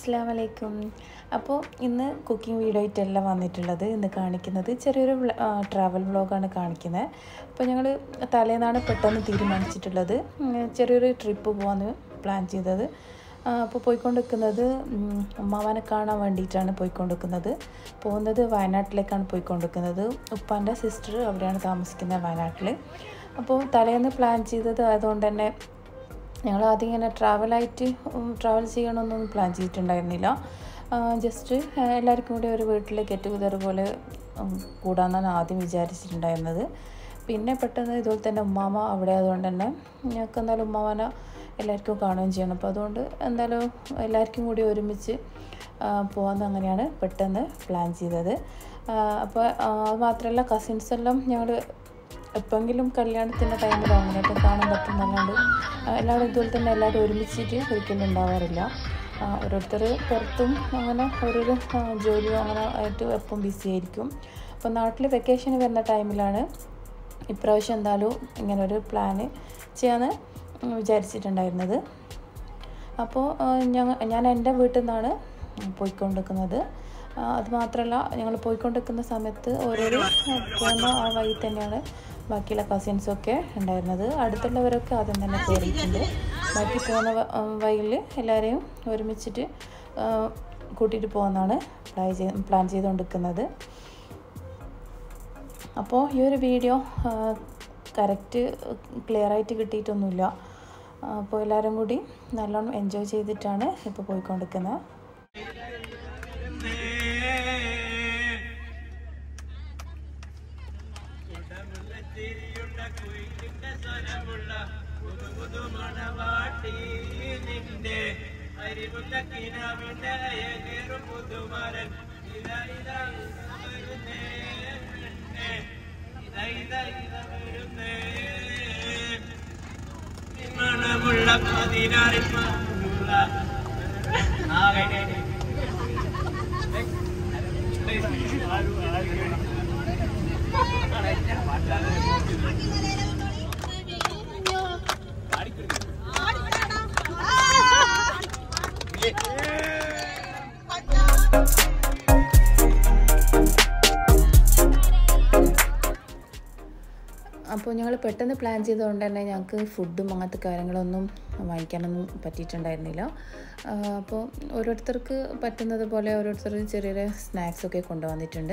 അസ്സാം വലൈക്കും അപ്പോൾ ഇന്ന് കുക്കിംഗ് വീഡിയോ ആയിട്ടല്ല വന്നിട്ടുള്ളത് ഇന്ന് കാണിക്കുന്നത് ചെറിയൊരു ട്രാവൽ വ്ളോഗാണ് കാണിക്കുന്നത് അപ്പോൾ ഞങ്ങൾ തലേന്നാണ് പെട്ടെന്ന് തീരുമാനിച്ചിട്ടുള്ളത് ഉം, ചെറിയൊരു ട്രിപ്പ് പോകാമെന്ന് പ്ലാൻ ചെയ്തത് ആ, അപ്പോൾ പോയിക്കൊണ്ടിരിക്കുന്നത് ഉം, ഉമ്മാവനെ കാണാൻ വേണ്ടിയിട്ടാണ് പോയിക്കൊണ്ടിരിക്കുന്നത് പോകുന്നത് വയനാട്ടിലേക്കാണ് പോയിക്കൊണ്ടിരിക്കുന്നത് ഉപ്പാൻ്റെ സിസ്റ്റർ അവിടെയാണ് താമസിക്കുന്നത് വയനാട്ടിൽ അപ്പോൾ തലേന്ന് പ്ലാൻ ചെയ്തത് ആയതുകൊണ്ട് തന്നെ ഞങ്ങൾ ആദ്യം ഇങ്ങനെ ട്രാവലായിട്ട് ട്രാവൽ ചെയ്യണമെന്നൊന്നും പ്ലാൻ ചെയ്തിട്ടുണ്ടായിരുന്നില്ല ജസ്റ്റ് എല്ലാവർക്കും കൂടി ഒരു വീട്ടിൽ ഗെറ്റ് ടുഗദർ പോലെ ഉം, കൂടാന്നാണ് ആദ്യം വിചാരിച്ചിട്ടുണ്ടായിരുന്നത് പിന്നെ പെട്ടെന്ന് ഇതുപോലെ തന്നെ ഉമ്മാമ അവിടെ ആയതുകൊണ്ട് തന്നെ ഞങ്ങൾക്ക് എന്തായാലും ഉമ്മാമനെ എല്ലാവർക്കും കാണുകയും ചെയ്യണം അപ്പോൾ അതുകൊണ്ട് എന്തായാലും എല്ലാവർക്കും കൂടി ഒരുമിച്ച് പോകാമെന്ന് അങ്ങനെയാണ് പെട്ടെന്ന് പ്ലാൻ ചെയ്തത് ആ, അപ്പോൾ ആ, അത് മാത്രമല്ല കസിൻസ് എല്ലാം ഞങ്ങൾ എപ്പോഴെങ്കിലും കല്യാണത്തിൻ്റെ ടൈമിലോ അങ്ങനെയൊക്കെ കാണാൻ പറ്റുന്നല്ലാണ്ട് ആ, എല്ലാവരും ഇതുപോലെ തന്നെ എല്ലാവരും ഒരുമിച്ചിട്ട് ഒരിക്കലും ഉണ്ടാവാറില്ല ആ, ഓരോരുത്തർ പുറത്തും അങ്ങനെ ഓരോരോ ആ, ജോലിയോ അങ്ങനെ ആയിട്ട് എപ്പം ബിസി ആയിരിക്കും അപ്പോൾ നാട്ടിൽ വെക്കേഷൻ വരുന്ന ടൈമിലാണ് ഇപ്രാവശ്യം എന്തായാലും ഇങ്ങനൊരു പ്ലാന് ചെയ്യാന്ന് വിചാരിച്ചിട്ടുണ്ടായിരുന്നത് അപ്പോൾ ഞങ്ങൾ ഞാൻ എൻ്റെ വീട്ടിൽ നിന്നാണ് പോയിക്കൊണ്ടിരിക്കുന്നത് ആ, അത് മാത്രമല്ല ഞങ്ങൾ പോയിക്കൊണ്ടിരിക്കുന്ന സമയത്ത് ഓരോരോ ആ, പോകുന്ന ആ വഴി തന്നെയാണ് ബാക്കിയുള്ള കസിൻസൊക്കെ ഉണ്ടായിരുന്നത് അടുത്തുള്ളവരൊക്കെ ആദ്യം തന്നെ കയറിയിട്ടുണ്ട് ബാക്കി പോകുന്ന വഴിയിൽ എല്ലാവരെയും ഒരുമിച്ചിട്ട് ആ, കൂട്ടിയിട്ട് പോകുന്നതാണ് പ്ലാൻ ചെയ്ത് പ്ലാൻ ചെയ്തുകൊണ്ടിരിക്കുന്നത് അപ്പോൾ ഈ ഒരു വീഡിയോ കറക്റ്റ് ക്ലിയർ ആയിട്ട് കിട്ടിയിട്ടൊന്നുമില്ല അപ്പോൾ എല്ലാവരും കൂടി നല്ലോണം എൻജോയ് ചെയ്തിട്ടാണ് ഇപ്പോൾ പോയിക്കൊണ്ടിരിക്കുന്നത് മണമുള്ള പതിനാറിൽ മണമുള്ള ആ കഴിഞ്ഞ അപ്പോൾ ഞങ്ങൾ പെട്ടെന്ന് പ്ലാൻ ചെയ്തുകൊണ്ട് തന്നെ ഞങ്ങൾക്ക് ഫുഡും അങ്ങനത്തെ കാര്യങ്ങളൊന്നും വാങ്ങിക്കാനൊന്നും പറ്റിയിട്ടുണ്ടായിരുന്നില്ല ആ, അപ്പോൾ ഓരോരുത്തർക്ക് പറ്റുന്നത് പോലെ ഓരോരുത്തർ ചെറിയ ചെറിയ സ്നാക്സൊക്കെ കൊണ്ടുവന്നിട്ടുണ്ട്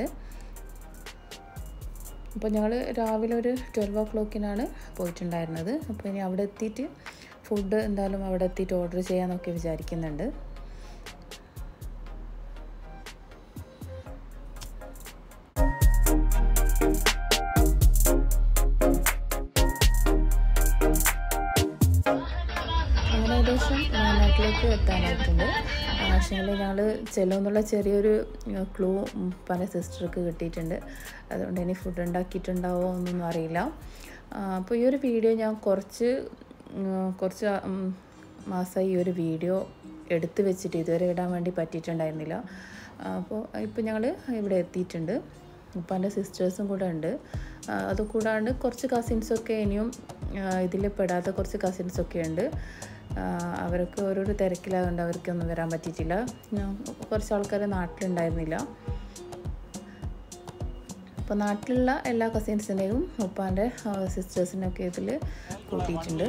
അപ്പോൾ ഞങ്ങൾ രാവിലെ ഒരു ട്വൽവ് ഓ ക്ലോക്കിനാണ് പോയിട്ടുണ്ടായിരുന്നത് അപ്പോൾ ഇനി അവിടെ എത്തിയിട്ട് ഫുഡ് എന്തായാലും അവിടെ എത്തിയിട്ട് ഓർഡർ ചെയ്യാമെന്നൊക്കെ വിചാരിക്കുന്നുണ്ട് അങ്ങനെ ഏകദേശം വയനാട്ടിലേക്ക് എത്താനായിട്ടുണ്ട് പക്ഷേ ഞങ്ങൾ ചെല്ലുമെന്നുള്ള ചെറിയൊരു ക്ലൂ പല സിസ്റ്റർക്ക് കിട്ടിയിട്ടുണ്ട് അതുകൊണ്ട് ഇനി ഫുഡ് ഉണ്ടാക്കിയിട്ടുണ്ടാവോ എന്നൊന്നും അറിയില്ല ആ, അപ്പോൾ ഈ ഒരു വീഡിയോ ഞാൻ കുറച്ച് ഉം, കുറച്ച് ഉം, മാസമായി ഈ ഒരു വീഡിയോ എടുത്ത് വെച്ചിട്ട് ഇതുവരെ ഇടാൻ വേണ്ടി പറ്റിയിട്ടുണ്ടായിരുന്നില്ല ആ, അപ്പോൾ ഇപ്പോൾ ഞങ്ങൾ ഇവിടെ എത്തിയിട്ടുണ്ട് ഉപ്പാൻ്റെ സിസ്റ്റേഴ്സും കൂടെ ഉണ്ട് ആ, അത് കൂടാണ്ട് കുറച്ച് കസിൻസൊക്കെ ഇനിയും ഇതിൽ പെടാത്ത കുറച്ച് കസിൻസൊക്കെ ഉണ്ട് ആ, അവരൊക്കെ ഓരോരോ തിരക്കിലായതുകൊണ്ട് അവർക്കൊന്നും വരാൻ പറ്റിയിട്ടില്ല ഞാൻ കുറച്ച് ആൾക്കാർ നാട്ടിലുണ്ടായിരുന്നില്ല അപ്പോൾ നാട്ടിലുള്ള എല്ലാ കസിൻസിനെയും ഉപ്പാൻ്റെ സിസ്റ്റേഴ്സിനൊക്കെ ഇതിൽ കൂട്ടിയിട്ടുണ്ട്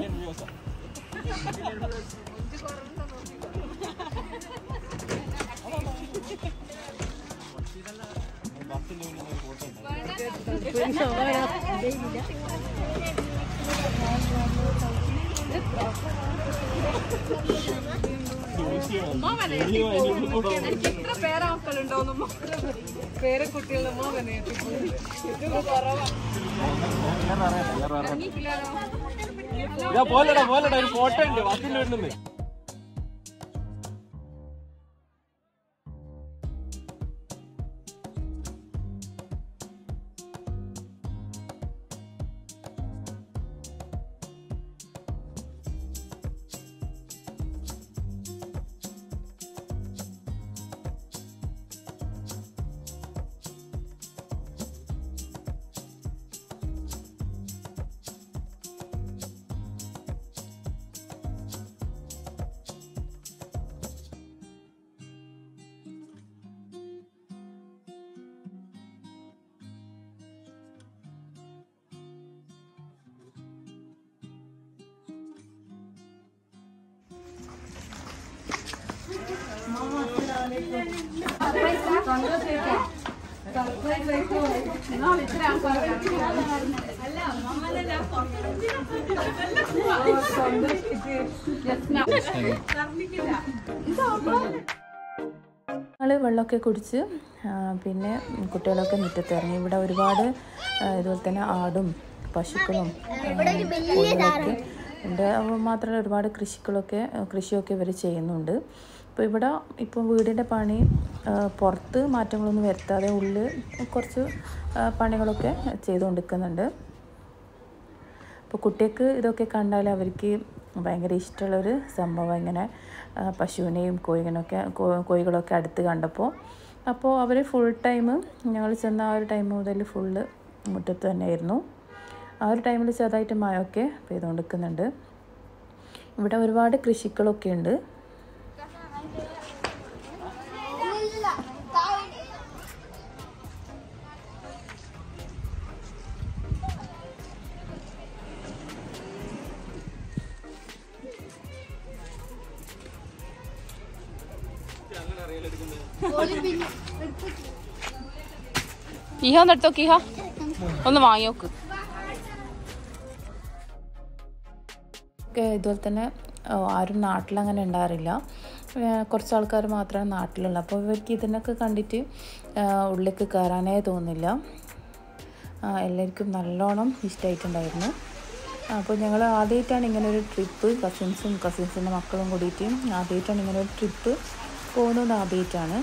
എത്ര പേരാമക്കളുണ്ടോന്നും പേരെ കുട്ടികളുടെ മോനെ ഇതാ പോലടാ പോലടാ ഒരു ഫോട്ടോ ഉണ്ട് വാക്കിന്റെ വീട്ടിൽ ഞങ്ങൾ വെള്ളമൊക്കെ കുടിച്ച് ആ, പിന്നെ കുട്ടികളൊക്കെ മുറ്റത്ത് ഇറങ്ങി ഇവിടെ ഒരുപാട് ആ, ഇതുപോലെ തന്നെ ആടും പശുക്കളും ആ, കോഴികളൊക്കെ ഉണ്ട് അപ്പോൾ മാത്രമല്ല ഒരുപാട് കൃഷികളൊക്കെ ആ, കൃഷിയൊക്കെ ഇവർ ചെയ്യുന്നുണ്ട് അപ്പോൾ ഇവിടെ ഇപ്പോൾ വീടിൻ്റെ പണി ആ, പുറത്ത് മാറ്റങ്ങളൊന്നും വരുത്താതെ ഉള്ളിൽ കുറച്ച് ആ, പണികളൊക്കെ ചെയ്തുകൊണ്ടിരിക്കുന്നുണ്ട് അപ്പോൾ കുട്ടിക്ക് ഇതൊക്കെ കണ്ടാൽ അവർക്ക് ഭയങ്കര ഇഷ്ടമുള്ളൊരു സംഭവം ഇങ്ങനെ ആ, പശുവിനെയും കോഴികളൊക്കെ കോ- കോഴികളൊക്കെ അടുത്ത് കണ്ടപ്പോൾ അപ്പോൾ അവർ ഫുൾ ടൈം ഞങ്ങൾ ചെന്ന ആ ഒരു ടൈം മുതൽ ഫുള്ള് മുറ്റത്ത് തന്നെയായിരുന്നു ആ ഒരു ടൈമിൽ ചെറുതായിട്ട് മഴയൊക്കെ പെയ്തുകൊണ്ടിരിക്കുന്നുണ്ട് ഇവിടെ ഒരുപാട് കൃഷികളൊക്കെ ഉണ്ട് ഇഹ ഒന്ന് എടുത്തോക്ക് ഇഹ ഒന്ന് വാങ്ങിയോക്ക് ഒക്കെ ഇതുപോലെ തന്നെ ആ, ആരും നാട്ടിലങ്ങനെ ഉണ്ടാകാറില്ല ആ, കുറച്ച് ആൾക്കാർ മാത്രമാണ് നാട്ടിലുള്ളത് അപ്പോൾ ഇവർക്ക് ഇതിനൊക്കെ കണ്ടിട്ട് ആ, ഉള്ളിലേക്ക് കയറാനേ തോന്നില്ല ആ, എല്ലാവർക്കും നല്ലോണം ഇഷ്ടമായിട്ടുണ്ടായിരുന്നു അപ്പോൾ ഞങ്ങൾ ആദ്യമായിട്ടാണ് ഇങ്ങനെ ഒരു ട്രിപ്പ് കസിൻസും കസിൻസിൻ്റെ മക്കളും കൂടിയിട്ട് ആദ്യമായിട്ടാണ് ഇങ്ങനെ ഒരു ട്രിപ്പ് പോകുന്നത് ആദ്യമായിട്ടാണ്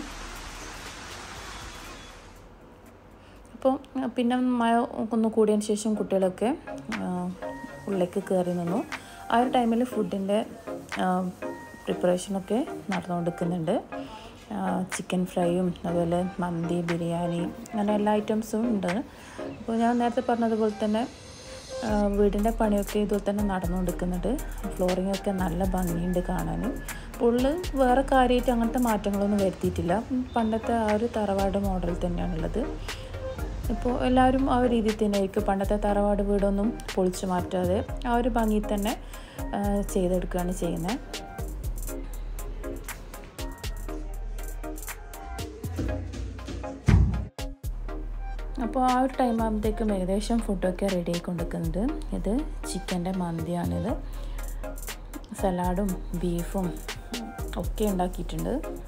അപ്പോൾ പിന്നെ മഴ ഒന്ന് കൂടിയതിന് ശേഷം കുട്ടികളൊക്കെ ആ, ഉള്ളിലേക്ക് കയറി നിന്നു ആ ഒരു ടൈമിൽ ഫുഡിൻ്റെ പ്രിപ്പറേഷനൊക്കെ നടന്നുകൊണ്ടിരിക്കുന്നുണ്ട് ചിക്കൻ ഫ്രൈയും അതുപോലെ മന്തി ബിരിയാണി അങ്ങനെ എല്ലാ ഐറ്റംസും ഉണ്ട് അപ്പോൾ ഞാൻ നേരത്തെ പറഞ്ഞതുപോലെ തന്നെ ആ, വീടിൻ്റെ പണിയൊക്കെ ഇതുപോലെ തന്നെ നടന്നുകൊണ്ടിരിക്കുന്നുണ്ട് ഫ്ലോറിംഗ് ഒക്കെ നല്ല ഭംഗിയുണ്ട് കാണാൻ പുള്ള് വേറെ കാര്യമായിട്ട് അങ്ങനത്തെ മാറ്റങ്ങളൊന്നും വരുത്തിയിട്ടില്ല പണ്ടത്തെ ആ ഒരു തറവാട് മോഡൽ തന്നെയാണുള്ളത് ഇപ്പോൾ എല്ലാവരും ആ ഒരു രീതിയിൽ തന്നെ ആയിരിക്കും പണ്ടത്തെ തറവാട് വീടൊന്നും പൊളിച്ചു മാറ്റാതെ ആ ഒരു ഭംഗിയിൽ തന്നെ ആ, ചെയ്തെടുക്കുകയാണ് ചെയ്യുന്നത് അപ്പോൾ ആ ഒരു ടൈം ആകുമ്പോഴത്തേക്കും ഏകദേശം ഫുഡൊക്കെ റെഡി ആയിക്കൊണ്ടിരിക്കുന്നുണ്ട് ഇത് ചിക്കൻ്റെ മന്തിയാണിത് സലാഡും ബീഫും ഒക്കെ ഉണ്ടാക്കിയിട്ടുണ്ട്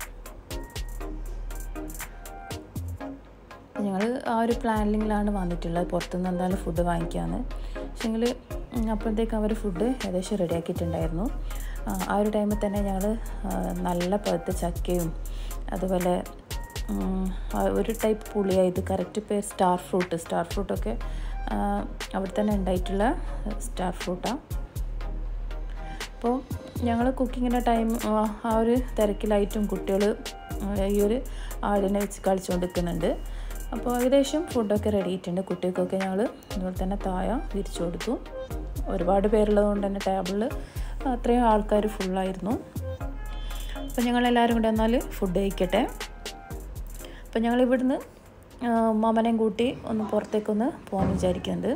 ഞങ്ങൾ ആ ഒരു പ്ലാനിങ്ങിലാണ് വന്നിട്ടുള്ളത് പുറത്തുനിന്ന് എന്തായാലും ഫുഡ് വാങ്ങിക്കാമെന്ന് പക്ഷേങ്കിൽ അപ്പോഴത്തേക്ക് അവർ ഫുഡ് ഏകദേശം റെഡിയാക്കിയിട്ടുണ്ടായിരുന്നു ആ, ആ ഒരു ടൈമിൽ തന്നെ ഞങ്ങൾ നല്ല പഴുത്ത ചക്കയും അതുപോലെ ഉം, ആ ഒരു ടൈപ്പ് പുളിയായത് കറക്റ്റ് പേര് സ്റ്റാർ ഫ്രൂട്ട് സ്റ്റാർ ഫ്രൂട്ടൊക്കെ ആ, അവിടെ തന്നെ ഉണ്ടായിട്ടുള്ള സ്റ്റാർ ഫ്രൂട്ടാണ് അപ്പോൾ ഞങ്ങൾ കുക്കിങ്ങിൻ്റെ ടൈം ആ ഒരു തിരക്കിലായിട്ടും കുട്ടികൾ ഈ ഒരു ആടിനെ വെച്ച് കളിച്ചുകൊണ്ടിരിക്കുന്നുണ്ട് അപ്പോൾ ഏകദേശം ഫുഡൊക്കെ റെഡി ആയിട്ടുണ്ട് കുട്ടികൾക്കൊക്കെ ഞങ്ങൾ അതുപോലെ തന്നെ തായ വിരിച്ചു കൊടുത്തു ഒരുപാട് പേരുള്ളത് കൊണ്ട് തന്നെ ടേബിളിൽ അത്രയും ആൾക്കാർ ഫുള്ളായിരുന്നു അപ്പോൾ ഞങ്ങളെല്ലാവരും കൂടെ എന്നാൽ ഫുഡ് കഴിക്കട്ടെ അപ്പോൾ ഞങ്ങൾ ഇവിടുന്ന് മാമനെയും കൂട്ടി ഒന്ന് പുറത്തേക്കൊന്ന് പോകാൻ വിചാരിക്കുന്നുണ്ട്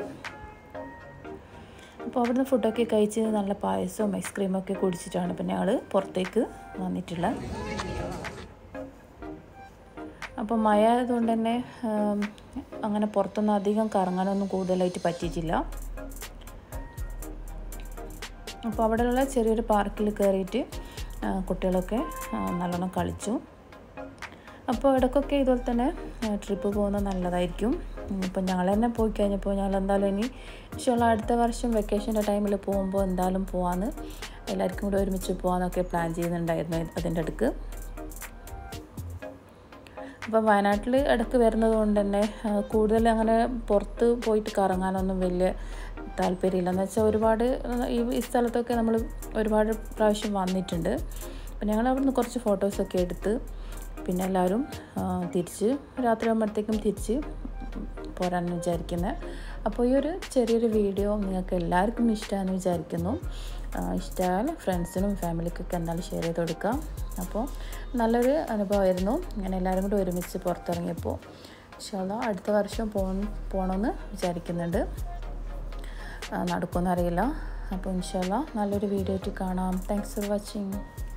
അപ്പോൾ അവിടുന്ന് ഫുഡൊക്കെ കഴിച്ച് നല്ല പായസവും ഐസ്ക്രീമൊക്കെ കുടിച്ചിട്ടാണ് പിന്നെ ഞങ്ങൾ പുറത്തേക്ക് വന്നിട്ടുള്ളത് അപ്പോൾ മഴ ആയതുകൊണ്ട് തന്നെ ആം, അങ്ങനെ പുറത്തൊന്നും അധികം കറങ്ങാനൊന്നും കൂടുതലായിട്ട് പറ്റിയിട്ടില്ല അപ്പോൾ അവിടെയുള്ള ചെറിയൊരു പാർക്കിൽ കയറിയിട്ട് ആ, കുട്ടികളൊക്കെ ആ, നല്ലോണം കളിച്ചു അപ്പോൾ ഇടയ്ക്കൊക്കെ ഇതുപോലെ തന്നെ ട്രിപ്പ് പോകുന്നത് നല്ലതായിരിക്കും ഇപ്പം ഞങ്ങൾ തന്നെ പോയി കഴിഞ്ഞപ്പോൾ ഞങ്ങൾ എന്തായാലും ഇനി ഇഷ്ടമുള്ള അടുത്ത വർഷം വെക്കേഷൻ്റെ ടൈമിൽ പോകുമ്പോൾ എന്തായാലും പോകാമെന്ന് എല്ലാവർക്കും കൂടെ ഒരുമിച്ച് പോകാമെന്നൊക്കെ പ്ലാൻ ചെയ്യുന്നുണ്ടായിരുന്നു അതിൻ്റെ അടുക്ക് അപ്പോൾ വയനാട്ടിൽ ഇടയ്ക്ക് വരുന്നത് കൊണ്ട് തന്നെ ആ, കൂടുതൽ അങ്ങനെ പുറത്ത് പോയിട്ട് കറങ്ങാനൊന്നും വലിയ താല്പര്യമില്ല എന്ന് വെച്ചാൽ ഒരുപാട് ഈ ഈ സ്ഥലത്തൊക്കെ നമ്മൾ ഒരുപാട് പ്രാവശ്യം വന്നിട്ടുണ്ട് അപ്പോൾ ഞങ്ങൾ അവിടുന്ന് കുറച്ച് ഫോട്ടോസൊക്കെ എടുത്ത് പിന്നെ എല്ലാവരും ആ, തിരിച്ച് രാത്രി ആകുമ്പോഴത്തേക്കും തിരിച്ച് പോരാന്ന് വിചാരിക്കുന്നത് അപ്പോൾ ഈ ഒരു ചെറിയൊരു വീഡിയോ നിങ്ങൾക്ക് എല്ലാവർക്കും ഇഷ്ടമാണെന്ന് വിചാരിക്കുന്നു ആ, ഇഷ്ടമായാൽ ഫ്രണ്ട്സിനും ഫാമിലിക്കൊക്കെ എന്തായാലും ഷെയർ ചെയ്ത് കൊടുക്കാം അപ്പോൾ നല്ലൊരു അനുഭവമായിരുന്നു ഇങ്ങനെ എല്ലാവരും കൂടി ഒരുമിച്ച് പുറത്തിറങ്ങിയപ്പോൾ ഇൻഷാല്ല അടുത്ത വർഷം പോകണം പോകണമെന്ന് വിചാരിക്കുന്നുണ്ട് ആ, നടക്കുമെന്നറിയില്ല അപ്പോൾ ഇൻഷാല്ല നല്ലൊരു വീഡിയോ ആയിട്ട് കാണാം താങ്ക്സ് ഫോർ വാച്ചിങ്